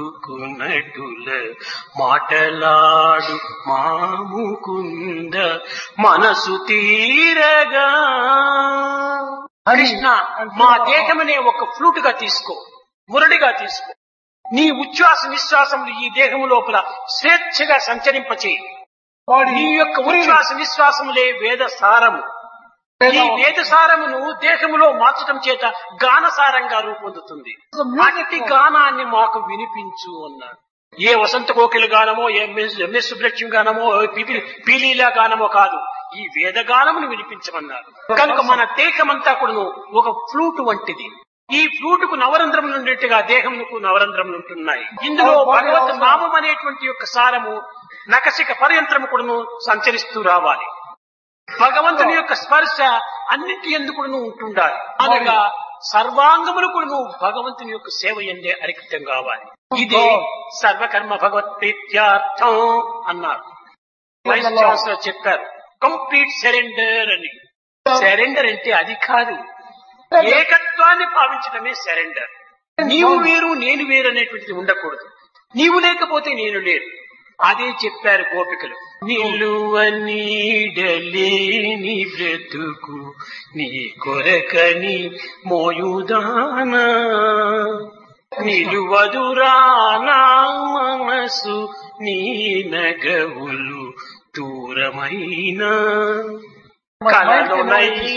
పలుకునటుల మాటలాడు మాముకుంద మనసు తీరగా కృష్ణ మా దేహమనే ఒక ఫ్లూట్ గా తీసుకో మురడిగా తీసుకో నీ ఉచ్ఛ్వాస నిశ్వాసములు ఈ దేహం లోపల స్వేచ్ఛగా సంచరింపచేయి నీ యొక్క ఉచ్ఛ్వాస నిశ్వాసములే వేద సారము ఈ వేద సారమును దేహములో మార్చడం చేత గానసారంగా రూపొందుతుంది అట్టి గానాన్ని మాకు వినిపించు అన్నాడు ఏ వసంత కోకిల గానమో ఎంఎస్ ఎంఎస్ సుబ్లక్ష్మి గానమో పిపి పీలీలా గానమో కాదు ఈ వేద గానమును వినిపించమన్నారు కనుక మన దేహమంతా కూడాను ఒక ఫ్లూట్ వంటిది ఈ ఫ్లూట్ కు నవరంధ్రములు ఉండేట్టుగా దేహమునకు నవరంధ్రములు ఉంటున్నాయి ఇందులో భగవత్ నామం అనేటువంటి యొక్క సారము నకసిక పర్యంత్రము కూడాను సంచరిస్తూ రావాలి భగవంతుని యొక్క స్పర్శ అన్నింటి ఎందుకును ఉంటుండాలి అనగా సర్వాంగములు కూడా భగవంతుని యొక్క సేవ ఎందే అరికితం కావాలి ఇదే సర్వకర్మ భగవత్ ప్రీత్యార్థం అన్నారు వైస్ ఛాన్సలర్ చెప్పారు కంప్లీట్ సరెండర్ అని సరెండర్ అంటే అది కాదు ఏకత్వాన్ని భావించడమే సరెండర్ నీవు వేరు నేను వేరు అనేటువంటిది ఉండకూడదు నీవు లేకపోతే నేను లేరు అదే చెప్పారు గోపికలు నిలువ నీడలేని బ్రతుకు నీ కొరకని మోయుదానా నిలువదురా నా మనసు నీ నగవులు దూరమైన కలలోనై